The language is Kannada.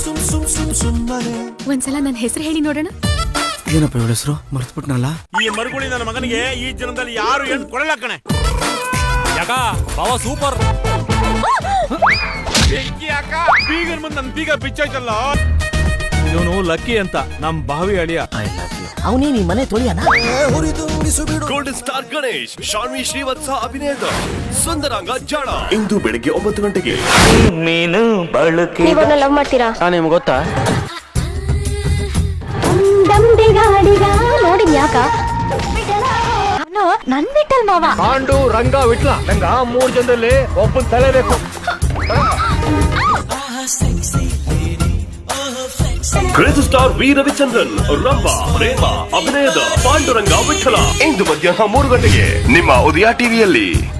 ಸುಮ್ ಸುಮ್ ಸುಮ್ ಸುಮ್ಮನೆ ಒಂದ್ಸಲ ನನ್ನ ಹೆಸರು ಹೇಳಿ ನೋಡೋಣ ಏನಪ್ಪ ಇವಳ ಹೆಸರು ಮರ್ತ್ಬಿಟ್ನಲ್ಲ ಈ ಮರುಗುಳಿ ನನ್ನ ಮಗನಿಗೆ ಈ ಜನ್ಮದಲ್ಲಿ ಯಾರು ಹೆಣ್ಣು ಕೊಡಲ್ಲ ಕಣೆ ಯಾಕ ಬಾವ ಸೂಪರ್ ಬೆಂಕಿ ಅಕ್ಕ ಬೀಗನ್ ಮುಂದೆ ನನ್ನ ಬೀಗ ಬಿಚ್ಚೋಯ್ತಲ್ಲ ಇವನು ಲಕ್ಕಿ ಅಂತ ನಮ್ ಬಾವಿ ಅಳಿಯ ಅವನೇ ನಿಮ್ ಮನೆ ತೊಳಿಯನ ಹುರಿದು ಉರಿಸು ಬಿಡು ಗೋಲ್ಡನ್ ಸ್ಟಾರ್ ಗಣೇಶ್ ಶಾನ್ವಿ ಶ್ರೀವತ್ಸ ಅಭಿನಯದ ಸುಂದರಾಂಗ ಜಾಣ ಇಂದು ಬೆಳಿಗ್ಗೆ ಒಂಬತ್ತು ಗಂಟೆಗೆ ನೀವನ್ನ ಲವ್ ಮಾಡ್ತೀರಾ ನಿಮ್ಗೆ ಗೊತ್ತಾ ನೋಡಿದ್ ಯಾಕ ನಾನು ನನ್ ಬಿಟ್ಟಲ್ ಮಾವ ಪಾಂಡು ರಂಗ ವಿಟ್ಲ ನಂಗ ಮೂರ್ ಜನದಲ್ಲಿ ಒಬ್ಬನ್ ತಲೆ ಬೇಕು crazy star V Ravichandran Rambha Prema ಅಭಿನಯದ ಪಾಂಡುರಂಗ ವಿಠಲ ಇಂದು ಮಧ್ಯಾಹ್ನ ಮೂರು ಗಂಟೆಗೆ ನಿಮ್ಮ ಉದಯ ಟಿವಿಯಲ್ಲಿ